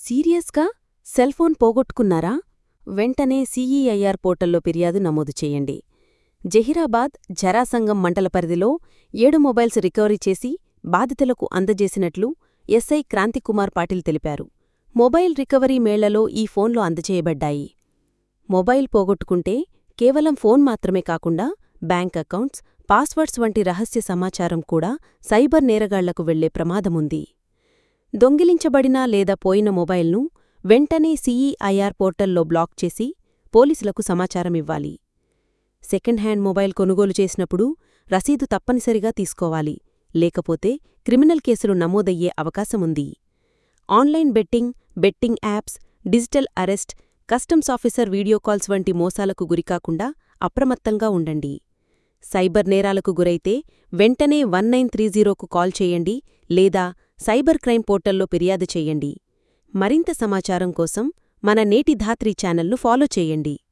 సీరియస్గా cell phone పోగొట్టుకున్నారా వెంటనే CEIR పోర్టల్లో ఫిర్యాదు నమోదు చేయండి జహీరాబాద్ జరాసంగం మండల పరిధిలో ఏడు మొబైల్స్ రికవరీ చేసి బాధితులకు అందజేసినట్లు ఎస్ఐ క్రాంతికుమార్ పాటిల్ తెలిపారు మొబైల్ రికవరీ మేళలో ఈ ఫోన్లు అందజేయబడ్డాయి మొబైల్ పోగొట్టుకుంటే కేవలం ఫోన్ మాత్రమే కాకుండా బ్యాంక్ అకౌంట్స్ పాస్వర్డ్స్ వంటి రహస్య సమాచారం కూడా సైబర్ నేరగాళ్లకు వెళ్లే ప్రమాదముంది దొంగిలించబడిన లేదా పోయిన మొబైల్ను వెంటనే సీఈఐఆర్ పోర్టల్లో బ్లాక్ చేసి పోలీసులకు సమాచారమివ్వాలి సెకండ్ హ్యాండ్ మొబైల్ కొనుగోలు చేసినప్పుడు రసీదు తప్పనిసరిగా తీసుకోవాలి లేకపోతే క్రిమినల్ కేసులు నమోదయ్యే అవకాశముంది online betting betting apps digital arrest customs officer video calls వంటి మోసాలకు గురికాకుండా అప్రమత్తంగా ఉండండి సైబర్ నేరాలకు గురైతే వెంటనే వన్ నైన్ త్రీ జీరోకు కాల్ చేయండి లేదా సైబర్ క్రైమ్ పోర్టల్లో ఫిర్యాదు చేయండి మరింత సమాచారం కోసం మన నేటి ధాత్రి ఛానల్ను ఫాలో చేయండి